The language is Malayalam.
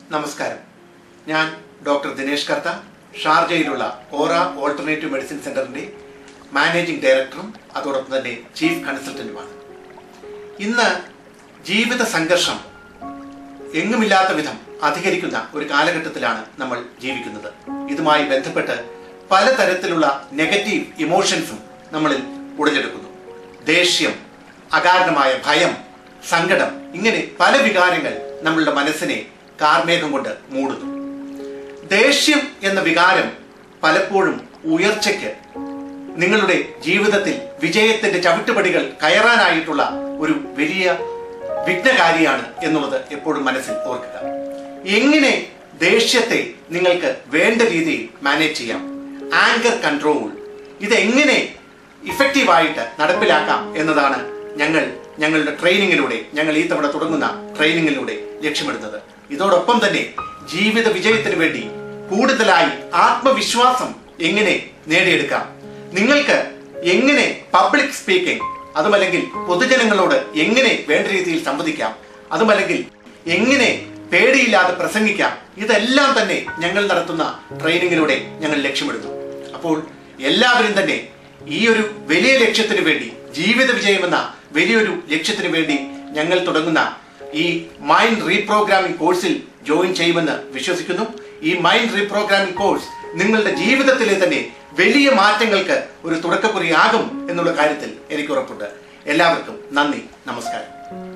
നമസ്കാരം ഞാൻ ഡോക്ടർ ദിനേഷ് കർത്ത ഷാർജയിലുള്ള കോറ ഓൾട്ടർനേറ്റീവ് മെഡിസിൻ സെന്ററിന്റെ മാനേജിംഗ് ഡയറക്ടറും അതോടൊപ്പം തന്നെ ചീഫ് കൺസൾട്ടന്റുമാണ് ഇന്ന് ജീവിത സംഘർഷം എങ്ങുമില്ലാത്ത വിധം അധികരിക്കുന്ന ഒരു കാലഘട്ടത്തിലാണ് നമ്മൾ ജീവിക്കുന്നത് ഇതുമായി ബന്ധപ്പെട്ട് പലതരത്തിലുള്ള നെഗറ്റീവ് ഇമോഷൻസും നമ്മളിൽ ഉടലെടുക്കുന്നു ദേഷ്യം അകാരണമായ ഭയം സങ്കടം ഇങ്ങനെ പല വികാരങ്ങൾ നമ്മളുടെ മനസ്സിനെ കാർമേഘം കൊണ്ട് മൂടുന്നു ദേഷ്യം എന്ന വികാരം പലപ്പോഴും ഉയർച്ചയ്ക്ക് നിങ്ങളുടെ ജീവിതത്തിൽ വിജയത്തിന്റെ ചവിട്ടുപടികൾ കയറാനായിട്ടുള്ള ഒരു വലിയ വിഘ്നകാരിയാണ് എന്നുള്ളത് എപ്പോഴും മനസ്സിൽ ഓർക്കുക എങ്ങനെ ദേഷ്യത്തെ നിങ്ങൾക്ക് വേണ്ട രീതിയിൽ മാനേജ് ചെയ്യാം ആങ്കർ കൺട്രോൾ ഇതെങ്ങനെ ഇഫക്റ്റീവായിട്ട് നടപ്പിലാക്കാം എന്നതാണ് ഞങ്ങൾ ഞങ്ങളുടെ ട്രെയിനിങ്ങിലൂടെ ഞങ്ങൾ ഈ തവണ തുടങ്ങുന്ന ട്രെയിനിങ്ങിലൂടെ ലക്ഷ്യമിടുന്നത് ഇതോടൊപ്പം തന്നെ ജീവിത വിജയത്തിന് വേണ്ടി കൂടുതലായി ആത്മവിശ്വാസം എങ്ങനെ നേടിയെടുക്കാം നിങ്ങൾക്ക് എങ്ങനെ പബ്ലിക് സ്പീക്കിംഗ് അതുമല്ലെങ്കിൽ പൊതുജനങ്ങളോട് എങ്ങനെ വേണ്ട രീതിയിൽ സംവദിക്കാം അതുമല്ലെങ്കിൽ എങ്ങനെ പേടിയില്ലാതെ പ്രസംഗിക്കാം ഇതെല്ലാം തന്നെ ഞങ്ങൾ നടത്തുന്ന ട്രെയിനിങ്ങിലൂടെ ഞങ്ങൾ ലക്ഷ്യമിടുന്നു അപ്പോൾ എല്ലാവരും തന്നെ ഈ ഒരു വലിയ ലക്ഷ്യത്തിന് വേണ്ടി ജീവിത വിജയം എന്ന വലിയൊരു ലക്ഷ്യത്തിന് വേണ്ടി ഞങ്ങൾ തുടങ്ങുന്ന ഈ മൈൻഡ് റീപ്രോഗ്രാമിംഗ് കോഴ്സിൽ ജോയിൻ ചെയ്യുമെന്ന് വിശ്വസിക്കുന്നു ഈ മൈൻഡ് റീപ്രോഗ്രാമിംഗ് കോഴ്സ് നിങ്ങളുടെ ജീവിതത്തിലെ തന്നെ വലിയ മാറ്റങ്ങൾക്ക് ഒരു തുടക്കക്കുറിയാകും എന്നുള്ള കാര്യത്തിൽ എനിക്ക് ഉറപ്പുണ്ട് എല്ലാവർക്കും നന്ദി നമസ്കാരം